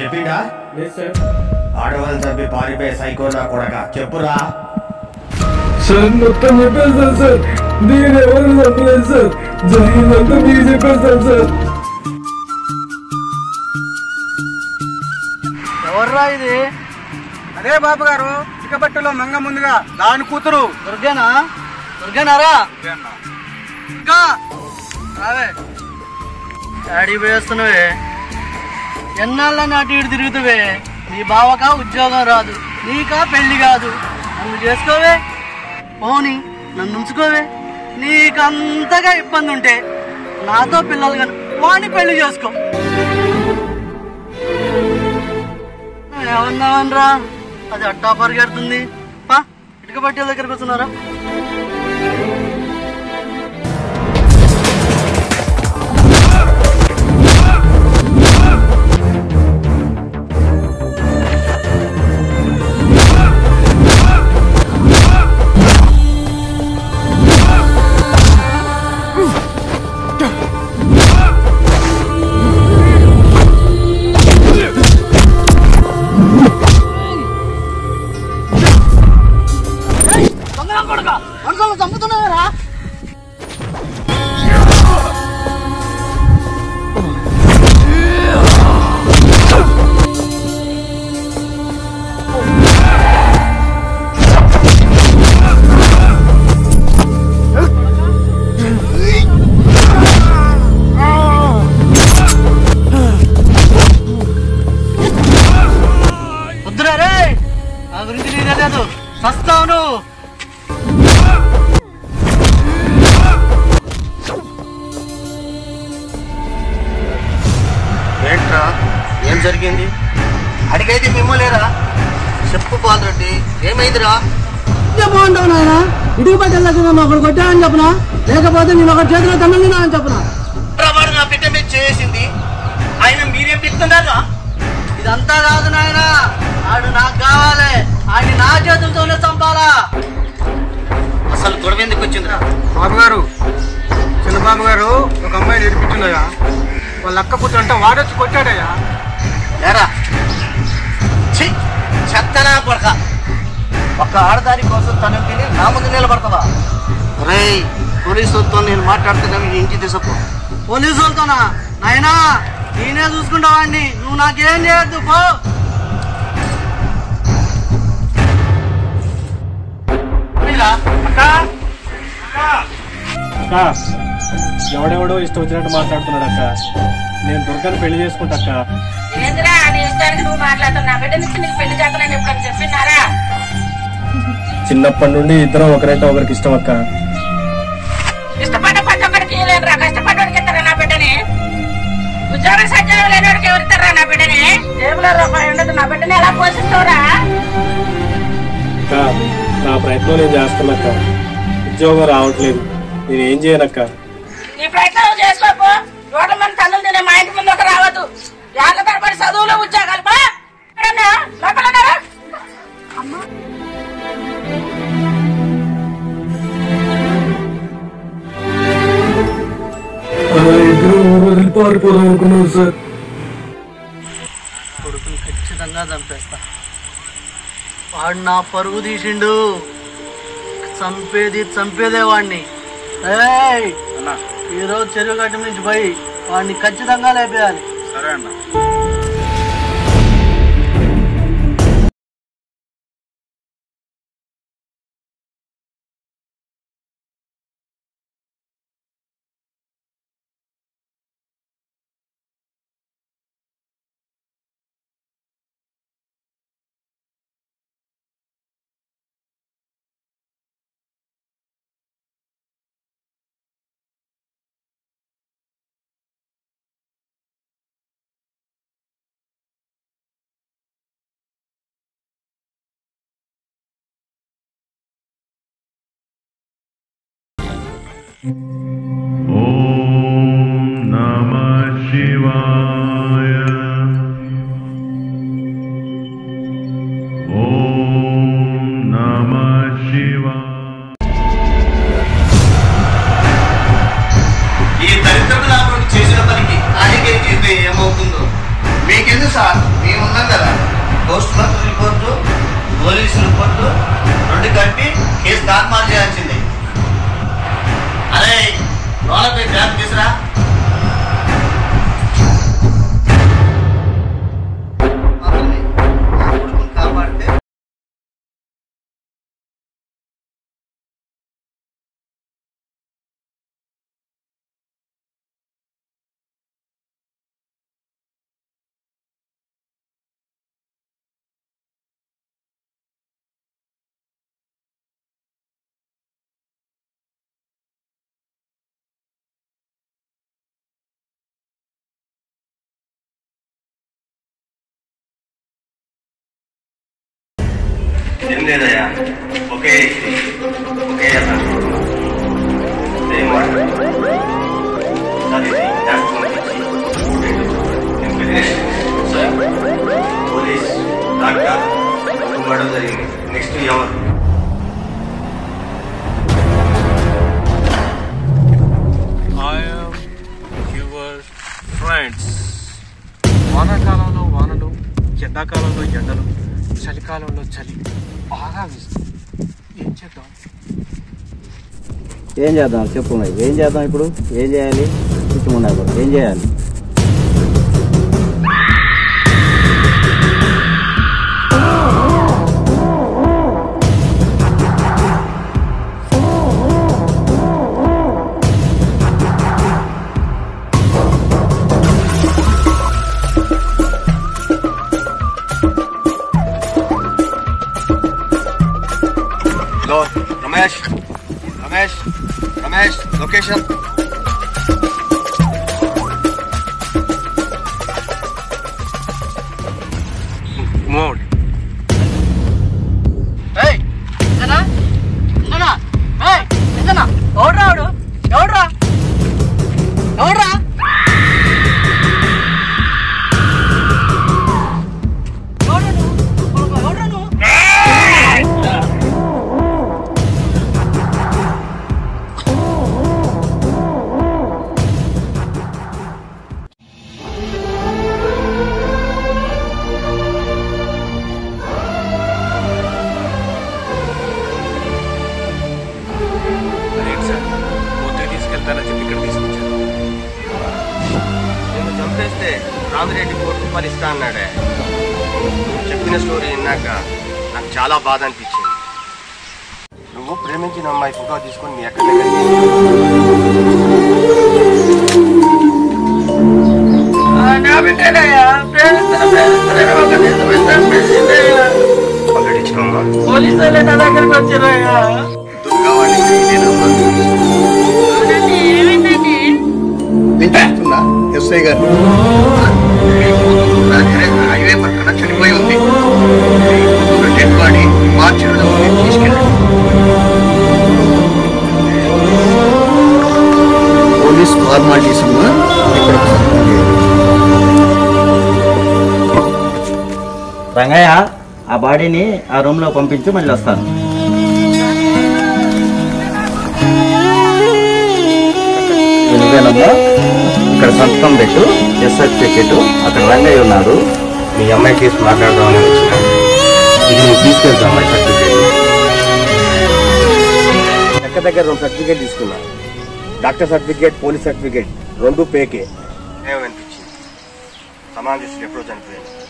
చెప్పిండా లేదు సార్ ఆడవాళ్ళని చంపి పారిపోయే సైకో నా కొడక చెప్పురా సార్ మొత్తం చెప్పేస్తాను సార్ నేను ఎవరు చెప్పలేదు సార్ జరిగిందంతా మీకు చెప్పేస్తాను సార్ ఎవర్రా ఇది అదే బాబు గారు చిక్కబట్టలో మంగ ముందుగా దాని కూతురు దుర్గేనా దుర్గేనారా ఇంకా రావే డాడీ వేస్తున్నావే ఎన్నాళ్ళని అటు ఇటు తిరుగుతావే నీ బావకా ఉద్యోగం రాదు నీకా పెళ్లి కాదు నన్ను చేసుకోవే పోని నన్ను ఉంచుకోవే నీకంతగా ఇబ్బంది ఉంటే నాతో పిల్లలు కానీ వాణ్ణి పెళ్లి చేసుకో ఏమన్నావనరా అది అట్టా పరిగెడుతుంది పా ఇటుక పట్టేల దగ్గర కూర్చున్నారా దొంగలం కొడుక మనుషులను చంపుతున్నారా వద్దురా రే నా గురించి నీకు తెలియదు సస్తావు నువ్వు ఏంట్రా ఏం జరిగింది అడిగైతే మిమ్మలేరా చెప్పు పాలరెడ్డి ఏమైందిరా బాగుంటావు నాయన ఇటుకు పట్టేళ్ళకి నన్ను ఒకటి కొట్టానని చెప్పనా లేకపోతే నేను ఒకటి చేతిలో దండం తిన్నా అని చెప్పనా వాడు నా బిడ్డ మీద చేసింది ఆయన మీరేం చెప్తున్నారా ఇదంతా కాదు నాయన ఆడు నాకు కావాలి ఆడి నా చేతులతోనే చంపాలా అసలు గొడవ ఎందుకు వచ్చిందిరా బాబు గారు చిన్న బాబు గారు ఒక అమ్మాయి నేర్పించిందయ్యా వాళ్ళ అక్క కూతురు అంటే వాడొచ్చి కొట్టాడయ్యా లేరా ఛీ చెత్తనా కొడక ఒక్క ఆడదాని కోసం తను తిని నా ముందు నిలబడతావా రే పోలీసులతో నేను మాట్లాడుతున్నాను ఈ ఇంటి తీసుకు పోలీసు వాళ్ళతోనా నాయనా నేనే చూసుకుంటావాడిని నువ్వు నాకేం చేయొద్దు పో అక్క ఎవడెవడో ఇష్టం వచ్చినట్టు మాట్లాడుతున్నాడు అక్క నేను దుర్గని పెళ్లి చేసుకుంటా అక్క ఏందిరా నీ ఇష్టానికి నువ్వు మాట్లాడుతున్నా బిడ్డ నుంచి నీకు పెళ్లి చేస్తానని ఎప్పుడని చెప్పినారా చిన్నప్పటి నుండి ఇద్దరం ఒకరంటే ఒకరికి ఇష్టం అక్క ఇష్టపడ్డ ప్రతి ఒక్కరికి ఇయ్యలేనురా కష్టపడ్డోడికి ఇస్తారా నా బిడ్డని ఉద్యోగ సంజయం లేనివాడికి ఎవరు ఇస్తారా నా బిడ్డని జేబులో రూపాయి ఉండదు నా బిడ్డని ఎలా పోషిస్తావురా అక్క నా ప్రయత్నం నేను చేస్తున్నా అక్క ఉద్యోగం రావట్లేదు నేను ఏం చేయనక్క నీ ప్రయత్నం నువ్వు చేసుకోపో రోడ్ల మంది తల్లులు తినే మా ఇంటి ముందు ఒక రావద్దు ఏళ్ళ తరబడి చదువులు ఉద్యోగాలు బా ఎక్కడన్నా? లోపల ఉన్నారా? ఇద్దరు వదిలి పారిపోదాం అనుకున్నాను సార్ కొడుకుని ఖచ్చితంగా చంపేస్తా వాడు నా పరుగు తీసిండు చంపేది చంపేదే వాడిని ఏయ్! ఈరోజు చెరువు గట్టు నుంచి పోయి వాడిని ఖచ్చితంగా లేపేయాలి సరే అన్న ॐ नमः शिवाय ॐ नमः शिवाय ఈ దరిద్రపు లాభం చేసిన పనికి ఆయనకేం చేస్తే ఏమవుతుందో మీకెందుకు సార్ మేము post mortem report police report రెండు కలిపి కేసు దాఖలు చేయాల్సింది అరే లోనపై బ్యాగ్ తీసురా మమ్మల్ని మా కొడుకుని కాపాడితే ఏం లేదయ్యా ఒకే ఒకే ఏం పోలీస్ డాక్టర్ మర్డర్ జరిగింది నెక్స్ట్ ఎవరు ఐఎమ్ యువర్ ఫ్రెండ్స్ వానాకాలంలో వానలు ఎండాకాలంలో ఎండలు చలికాలంలో చలి బాగా వేస్తుంది ఏం చేద్దాం ఏం చేద్దాం చెప్పు మరి ఏం చేద్దాం ఇప్పుడు ఏం చేయాలి కూర్చోమన్నారు ఏం చేయాలి hello Ramesh Ramesh Ramesh location mood ఏయ్ ఇదేనా ఇదేనా ఏయ్ ఇదేనా ఎవడ్రా వాడు ఎవడ్రా ఎవడ్రా ఎవడ్రా నువ్వు? ఎవడ్రా నువ్వు? అదేంటి సార్ పోతే తీసుకెళ్తానని చెప్పి ఇక్కడ తీసుకొచ్చాను నేను చంపేస్తే రామిరెడ్డి కోటి రూపాయలు ఇస్తా అన్నాడే నువ్వు చెప్పిన స్టోరీ విన్నాక నాకు చాలా బాధ అనిపించింది నువ్వు ప్రేమించిన అమ్మాయి ఫోటో తీసుకొని మీ ఎక్కడ నా బిడ్డనయ్యా ప్రేమిస్తున్న ప్రేమిస్తున్న ఒక నిజమైన చంపేసిందయ్యా ఆల్రెడీ ఇచ్చినమ్మా పోలీసు వాళ్ళే నా దగ్గరికి వచ్చారయ్యా దుర్గా వాడిని ఇదేనమ్మా. అవునండి ఏమైందండి నేను చెప్తున్నా ఎస్ఐ గారు రాత్రి హైవే పక్కన చనిపోయి ఉంది డెడ్ బాడీ మార్చిలో తీసుకెళ్ళండి పోలీస్ ఫార్మాలిటీస్ అమ్మా ఇక్కడ రంగయ్య ఆ బాడీని ఆ రూమ్ లో పంపించు మళ్ళీ వస్తాను ఇది నువ్వేనమ్మా ఇక్కడ సంతకం పెట్టు ఎస్ సర్టిఫికెట్ అక్కడ రంగయ్య ఉన్నాడు మీ అమ్మాయి కేసు మాట్లాడదామని వచ్చిన ఇది నువ్వు తీసుకెళ్తా అమ్మాయి సర్టిఫికేట్ ఎక్క దగ్గర రెండు సర్టిఫికేట్ తీసుకున్నా డాక్టర్ సర్టిఫికేట్ పోలీస్ సర్టిఫికేట్ రెండు పేకే ఏమనిపించింది సమాజం ఎప్పుడో చనిపోయింది